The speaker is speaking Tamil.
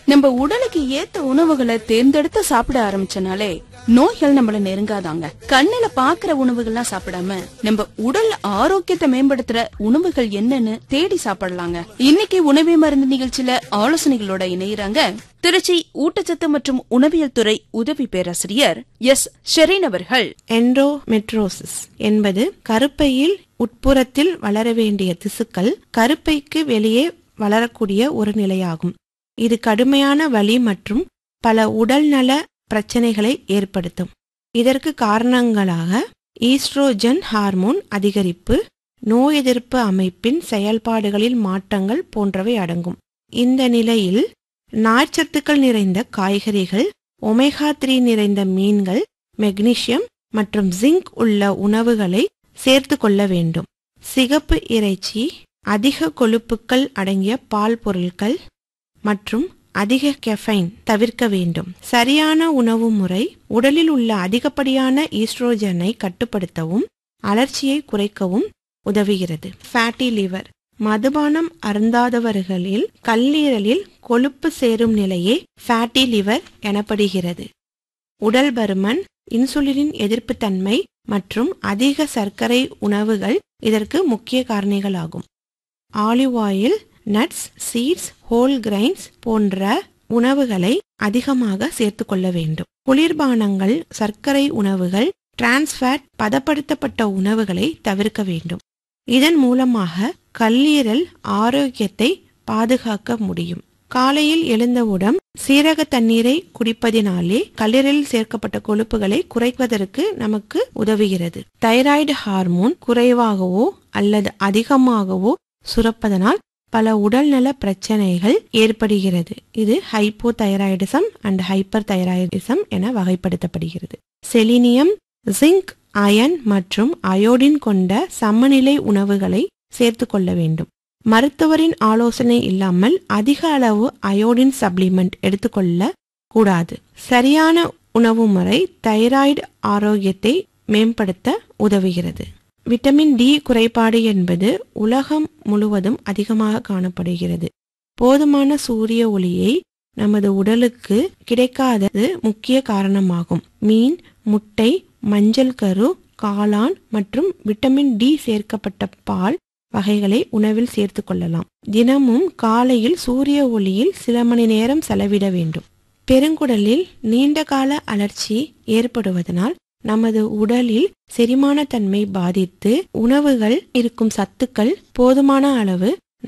நம்ம உடலுக்கு ஏத்த உணவுகளை தேர்ந்தெடுத்து சாப்பிட ஆரம்பிச்சனாலே நோய்கள் நம்மள நெருங்காதாங்க கண்ணுல பாக்குற உணவுகள்லாம் சாப்பிடாம நம்ம உடல் ஆரோக்கியத்தை மேம்படுத்துற உணவுகள் என்னன்னு தேடி சாப்பிடலாங்க இன்னைக்கு உணவே மருந்து நிகழ்ச்சியில ஆலோசனைகளோட இணையறாங்க திருச்சி ஊட்டச்சத்து மற்றும் உணவியல் துறை உதவி பேராசிரியர் எஸ் ஷெரீன் அவர்கள் என்டோமெட்ரோசிஸ் என்பது கருப்பையில் உட்புறத்தில் வளர வேண்டிய திசுக்கள் கருப்பைக்கு வெளியே வளரக்கூடிய ஒரு நிலையாகும் இது கடுமையான வலி மற்றும் பல உடல்நல பிரச்சனைகளை ஏற்படுத்தும் இதற்கு காரணங்களாக ஈஸ்ட்ரோஜன் ஹார்மோன் அதிகரிப்பு நோய் எதிர்ப்பு அமைப்பின் செயல்பாடுகளில் மாற்றங்கள் போன்றவை அடங்கும் இந்த நிலையில் நார்ச்சத்துக்கள் நிறைந்த காய்கறிகள் ஒமேகா த்ரீ நிறைந்த மீன்கள் மெக்னீசியம் மற்றும் ஜிங்க் உள்ள உணவுகளை சேர்த்து கொள்ள வேண்டும் சிகப்பு இறைச்சி அதிக கொழுப்புக்கள் அடங்கிய பால் பொருட்கள் மற்றும் அதிக கெஃபைன் தவிர்க்க வேண்டும் சரியான உணவு முறை உடலில் உள்ள அதிகப்படியான ஈஸ்ட்ரோஜனை கட்டுப்படுத்தவும் அலர்ச்சியை குறைக்கவும் உதவுகிறது ஃபேட்டி லிவர் மதுபானம் அருந்தாதவர்களில் கல்லீரலில் கொழுப்பு சேரும் நிலையே ஃபேட்டி லிவர் எனப்படுகிறது உடல் பருமன் இன்சுலினின் எதிர்ப்புத்தன்மை மற்றும் அதிக சர்க்கரை உணவுகள் இதற்கு முக்கிய காரணிகளாகும் olive oil nuts seeds whole grains போன்ற உணவுகளை அதிகமாக சேர்த்து கொள்ள வேண்டும் குளிர்பானங்கள் சர்க்கரை உணவுகள் டிரான்ஸ்ஃபேட் பதப்படுத்தப்பட்ட உணவுகளை தவிர்க்க வேண்டும் இதன் மூலமாக கல்லீரல் ஆரோக்கியத்தை பாதுகாக்க முடியும் காலையில் எழுந்தவுடன் சீரக தண்ணீரை குடிப்பதினாலே கல்லீரலில் சேர்க்கப்பட்ட கொழுப்புகளை குறைப்பதற்கு நமக்கு உதவுகிறது தைராய்டு ஹார்மோன் குறைவாகவோ அல்லது அதிகமாகவோ சுரப்பதனால் பல உடல்நல பிரச்சனைகள் ஏற்படுகிறது இது hypothyroidism and hyperthyroidism என வகைப்படுத்தப்படுகிறது செலினியம் ஜிங்க் அயன் மற்றும் அயோடின் கொண்ட சமநிலை உணவுகளை சேர்த்து கொள்ள வேண்டும் மருத்துவரின் ஆலோசனை இல்லாமல் அதிக அளவு அயோடின் சப்ளிமெண்ட் எடுத்துக்கொள்ள கூடாது சரியான உணவு முறை தைராய்டு ஆரோக்கியத்தை மேம்படுத்த உதவுகிறது விட்டமின் டி குறைபாடு என்பது உலகம் முழுவதும் அதிகமாக காணப்படுகிறது போதுமான சூரிய ஒளியை நமது உடலுக்கு கிடைக்காதது முக்கிய காரணமாகும் மீன் முட்டை மஞ்சள் கரு காளான் மற்றும் விட்டமின் டி சேர்க்கப்பட்ட பால் வகைகளை உணவில் சேர்த்து கொள்ளலாம் தினமும் காலையில் சூரிய ஒளியில் சில மணி நேரம் செலவிட வேண்டும் பெருங்குடலில் நீண்டகால அலர்ச்சி ஏற்படுவதனால் நமது உடலில் செரிமான தன்மை பாதித்து உணவுகள் இருக்கும் சத்துக்கள் போதுமான அளவு